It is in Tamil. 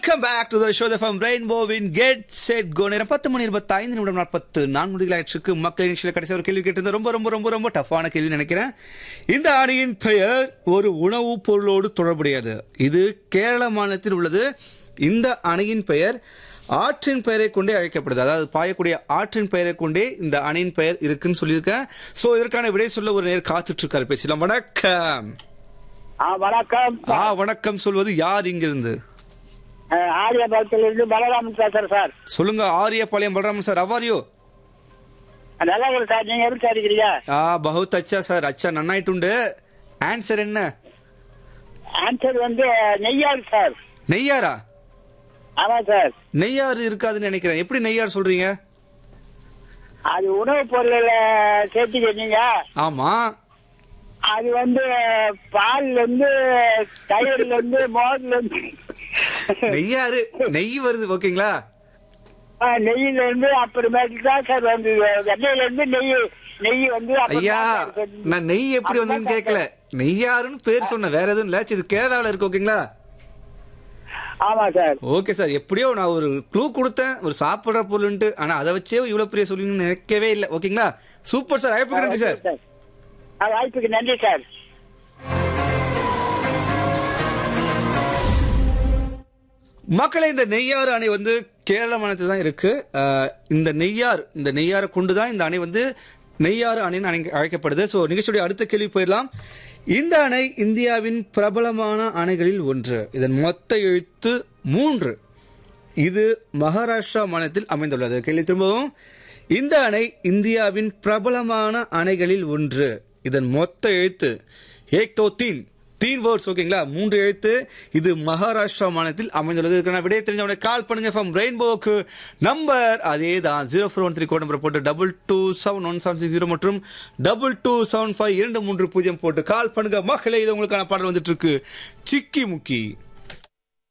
welcome back to the show from ரெயின்போவின் கெட் செட் கோ நேரம் பத்து மணி இருபத்தைந்து நிமிடம் நாற்பத்து நான்கு முடிகளாயிற்றுக்கு மக்கள் நிகழ்ச்சியில் கடைசி ஒரு கேள்வி கேட்டிருந்த ரொம்ப ரொம்ப ரொம்ப ரொம்ப டஃப்பான கேள்வி நினைக்கிறேன் இந்த அணியின் பெயர் ஒரு உணவுப் பொருளோடு தொடர்புடையது இது கேரள மாநிலத்தில் உள்ளது இந்த அணையின் பெயர் ஆற்றின் பெயரை கொண்டே அழைக்கப்படுது அதாவது பாயக்கூடிய ஆற்றின் பெயரை கொண்டே இந்த அணையின் பெயர் இருக்குன்னு சொல்லியிருக்கேன் சோ இதற்கான விடை சொல்ல ஒரு நேர் காத்துட்டு இருக்காரு பேசலாம் வணக்கம் ஆ வணக்கம் ஆ வணக்கம் சொல்வது யார் இங்கிருந்து ஆரியபுரத்திலிருந்து பலராமன் பேசுறேன் சார் சொல்லுங்க ஆரியபாளையம் பலராமன் சார் அவாரியோ நல்லா இருக்கு சார் நீங்க எப்படி சார் இருக்கிறீங்க ஆ பகுத் அச்சா சார் அச்சா நன்னாயிட்டுண்டு ஆன்சர் என்ன ஆன்சர் வந்து நெய்யாறு சார் நெய்யாரா ஆமா சார் நெய்யாறு இருக்காதுன்னு நினைக்கிறேன் எப்படி நெய்யார் சொல்றீங்க அது உணவுப் பொருள்ல சேர்த்துக்கிட்டீங்க ஆமா அது வந்து பால்ல இருந்து தயிர்ல இருந்து மோர்ல இருந்து நெய்யாறு நெய் வருது ஓகேங்களா ஆ, நெய்யில இருந்து அப்புறமேட்டு தான் சார் வந்து வெண்ணெயில இருந்து நெய் நெய் வந்து அப்புறம் ஐயா தான் சார் செஞ்சு- நான் நெய் எப்படி வந்ததுன்னு கேட்கல நெய்யாருன்னு பேர் சொன்னேன் வேற எதுவும் இல்ல இது கேரளாவில் இருக்கு ஓகேங்களா ஆமா சார் ஓகே சார் எப்படியோ நான் ஒரு க்ளூ கொடுத்தேன் ஒரு சாப்பிடுற பொருள்ன்ட்டு ஆனா அதை வச்சே இவ்வளவு பெரிய சொல்லுங்கன்னு நினைக்கவே இல்லை ஓகேங்களா சூப்பர் சார் அழைப்புக்கு நன்றி சார் ஆ, வாய்ப்புக்கு நன்றி சார் மக்களே இந்த நெய்யாறு அணை வந்து கேரள மாநிலத்தில் தான் இருக்கு அஹ், இந்த நெய்யார் இந்த நெய்யாரை கொண்டு தான் இந்த அணை வந்து நெய்யாறு அணைன்னு அணை- அழைக்கப்படுது ஸோ நிகழ்ச்சியுடைய அடுத்த கேள்வி போயிடலாம் இந்த அணை இந்தியாவின் பிரபலமான அணைகளில் ஒன்று இதன் மொத்த எழுத்து மூன்று இது மகாராஷ்டிரா மாநிலத்தில் அமைந்துள்ளது கேள்வி திரும்பவும் இந்த அணை இந்தியாவின் பிரபலமான அணைகளில் ஒன்று இதன் மொத்த எழுத்து ஏக் தோ தீன் தீன் வேர்ட்ஸ் ஓகேங்களா மூன்று எழுத்து இது மகாராஷ்டிரா மாநிலத்தில் அமைந்துள்ளது இதுக்கான விடைய தெரிஞ்சவனை கால் பண்ணுங்க ஃப்ரம் ரெயின்போக்கு நம்பர் அதே தான் zero four one three code number போட்டு double two seven one seven six zero மற்றும் டபுள் டூ செவன் ஃபைவ் இரண்டு மூன்று பூஜ்ஜியம் போட்டு கால் பண்ணுங்க மக்களே இது உங்களுக்கான பாடல் வந்துட்டு இருக்கு சிக்கி முக்கி